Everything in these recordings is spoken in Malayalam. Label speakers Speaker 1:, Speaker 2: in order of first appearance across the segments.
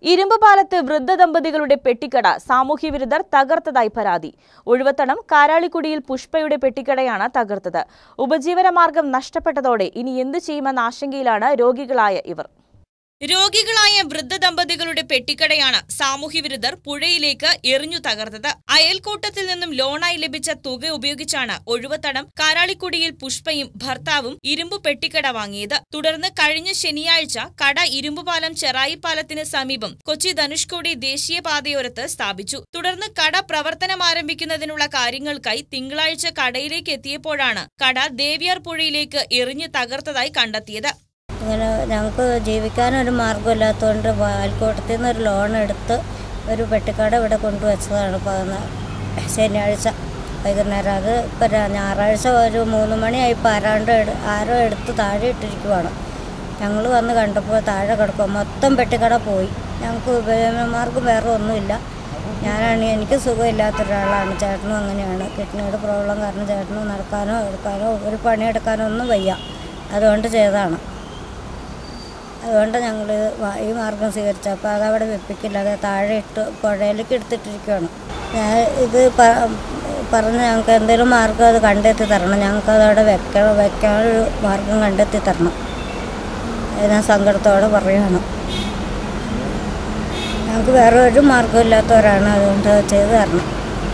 Speaker 1: ഇരുമ്പ് പാലത്ത് വൃദ്ധ ദമ്പതികളുടെ പെട്ടിക്കട സാമൂഹ്യവിരുദ്ധർ തകർത്തതായി പരാതി ഒഴുവത്തണം കാരാളിക്കുടിയിൽ പുഷ്പയുടെ പെട്ടിക്കടയാണ് തകർത്തത് ഉപജീവനമാർഗം നഷ്ടപ്പെട്ടതോടെ ഇനി എന്തു ചെയ്യുമെന്ന ആശങ്കയിലാണ് രോഗികളായ ഇവർ രോഗികളായ വൃദ്ധ ദമ്പതികളുടെ പെട്ടിക്കടയാണ് സാമൂഹ്യവിരുദ്ധർ പുഴയിലേക്ക് എറിഞ്ഞു തകർത്തത് അയൽക്കൂട്ടത്തിൽ നിന്നും ലോണായി ലഭിച്ച തുക ഉപയോഗിച്ചാണ് ഒഴുവത്തടം കാരാളിക്കുടിയിൽ പുഷ്പയും ഭർത്താവും ഇരുമ്പു പെട്ടിക്കട വാങ്ങിയത് തുടർന്ന് കഴിഞ്ഞ ശനിയാഴ്ച കട ഇരുമ്പുപാലം ചെറായി പാലത്തിന് സമീപം കൊച്ചി ധനുഷ്കോടി ദേശീയപാതയോരത്ത് സ്ഥാപിച്ചു തുടർന്ന് കട പ്രവർത്തനം ആരംഭിക്കുന്നതിനുള്ള കാര്യങ്ങൾക്കായി തിങ്കളാഴ്ച കടയിലേക്ക് എത്തിയപ്പോഴാണ് കട ദേവിയാർ പുഴയിലേക്ക് എറിഞ്ഞു തകർത്തതായി കണ്ടെത്തിയത്
Speaker 2: ഇങ്ങനെ ഞങ്ങൾക്ക് ജീവിക്കാനൊരു മാർഗ്ഗമില്ലാത്തതുകൊണ്ട് അയൽക്കൂട്ടത്തിൽ നിന്ന് ഒരു ലോൺ എടുത്ത് ഒരു പെട്ടിക്കട ഇവിടെ കൊണ്ടുവച്ചതാണ് പതിനാ ശനിയാഴ്ച വൈകുന്നേരം അത് ഇപ്പം ഞായറാഴ്ച ഒരു മൂന്ന് മണിയായപ്പോൾ ആരാണ്ട് എടു ആരോ എടുത്ത് താഴെ ഇട്ടിരിക്കുവാണ് ഞങ്ങൾ വന്ന് കണ്ടപ്പോൾ താഴെ കിടക്കുക മൊത്തം പെട്ടിക്കട പോയി ഞങ്ങൾക്ക് ഉപയോഗമാർഗം വേറെ ഒന്നുമില്ല ഞാനാണ് എനിക്ക് സുഖമില്ലാത്ത ഒരാളാണ് ചേട്ടനും അങ്ങനെയാണ് കിഡ്നിയുടെ പ്രോബ്ലം കാരണം ചേട്ടനും നടക്കാനോ എടുക്കാനോ ഒരു പണിയെടുക്കാനോ ഒന്നും വയ്യ അതുകൊണ്ട് ചെയ്തതാണ് അതുകൊണ്ട് ഞങ്ങൾ ഈ മാർഗം സ്വീകരിച്ചു അപ്പോൾ അതവിടെ വെപ്പിക്കില്ല അത് താഴെ ഇട്ട് പുഴയിലേക്ക് എടുത്തിട്ടിരിക്കുകയാണ് ഞാൻ ഇത് പ- പറഞ്ഞ് ഞങ്ങൾക്ക് എന്തെങ്കിലും മാർഗം അത് കണ്ടെത്തി തരണം ഞങ്ങൾക്ക് അതവിടെ വെക്കണം വെക്കാനൊരു മാർഗം കണ്ടെത്തി തരണം അത് ഞാൻ സങ്കടത്തോടെ പറയുകയാണ് ഞങ്ങൾക്ക് വേറെ ഒരു മാർഗ്ഗമില്ലാത്തവരാണ് അതുകൊണ്ട് അത് ചെയ്തു തരണം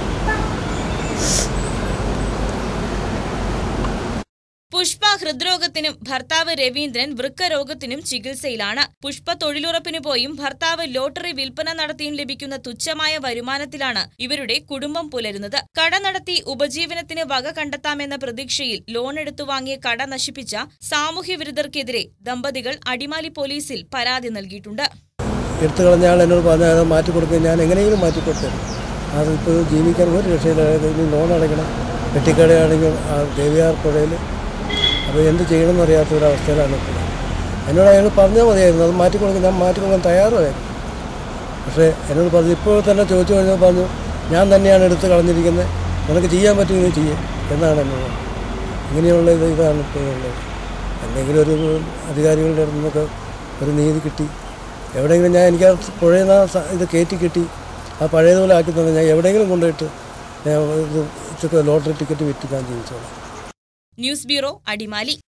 Speaker 1: പുഷ്പ ഹൃദ്രോഗത്തിനും ഭർത്താവ് രവീന്ദ്രൻ വൃക്കരോഗത്തിനും ചികിത്സയിലാണ് പുഷ്പ തൊഴിലുറപ്പിന് പോയും ഭർത്താവ് ലോട്ടറി വിൽപ്പന നടത്തിയും ലഭിക്കുന്ന തുച്ഛമായ വരുമാനത്തിലാണ് ഇവരുടെ കുടുംബം പുലരുന്നത് കട നടത്തി ഉപജീവനത്തിന് വക കണ്ടെത്താമെന്ന പ്രതീക്ഷയിൽ ലോൺ എടുത്തു വാങ്ങിയ കട നശിപ്പിച്ച സാമൂഹ്യ വിരുദ്ധർക്കെതിരെ ദമ്പതികൾ അടിമാലി പോലീസിൽ പരാതി നൽകിയിട്ടുണ്ട്
Speaker 3: എടുത്തു കളഞ്ഞ ആൾ എന്നോട് പറഞ്ഞാൽ അത് മാറ്റി കൊടുക്കുക ഞാൻ എങ്ങനെയെങ്കിലും മാറ്റി കൊടുത്തരും അതിപ്പോൾ ജീവിക്കാൻ ഒരു രക്ഷയില്ലാതെ ഇനി ലോൺ അടയ്ക്കണം പെട്ടിക്കടയാണെങ്കിൽ ആ ദേവിയാർ പുഴയിൽ അപ്പോൾ എന്ത് ചെയ്യണമെന്ന് അറിയാത്ത ഒരു അവസ്ഥയിലാണ് ഇപ്പോൾ എന്നോട് അയാൾ പറഞ്ഞാൽ മതിയായിരുന്നു അത് മാറ്റി കൊടുക്കാൻ ഞാൻ മാറ്റി കൊടുക്കാൻ തയ്യാറുമായിരുന്നു പക്ഷേ എന്നോട് പറഞ്ഞു ഇപ്പോൾ തന്നെ ചോദിച്ചു കഴിഞ്ഞാൽ പറഞ്ഞു ഞാൻ തന്നെയാണ് എടുത്ത് കളഞ്ഞിരിക്കുന്നത് നിനക്ക് ചെയ്യാൻ പറ്റുമെങ്കിൽ ചെയ്യേ എന്നാണ് എന്നോട് പറഞ്ഞത്. ഇങ്ങനെയുള്ള ഇത് ഇതാണ് ഇപ്പോൾ ഉള്ളത് എന്തെങ്കിലും ഒരു അധികാരികളുടെ അടുത്ത് നിന്നൊക്കെ ഒരു നീതി കിട്ടി എവിടെയെങ്കിലും ഞാൻ എനിക്ക് ആ പുഴയിൽ നിന്ന് ആ സ- ഇത് കയറ്റി കിട്ടി ആ പഴയതുപോലെ ആക്കി തന്നെ ഞാൻ എവിടെയെങ്കിലും കൊണ്ടുപോയിട്ട് ഞാൻ ഇത് ഇതൊക്കെ ലോട്ടറി ടിക്കറ്റ് വിറ്റ് ഞാൻ ജീവിച്ചോളാം
Speaker 1: ന്യൂസ് ബ്യൂറോ അടിമാലി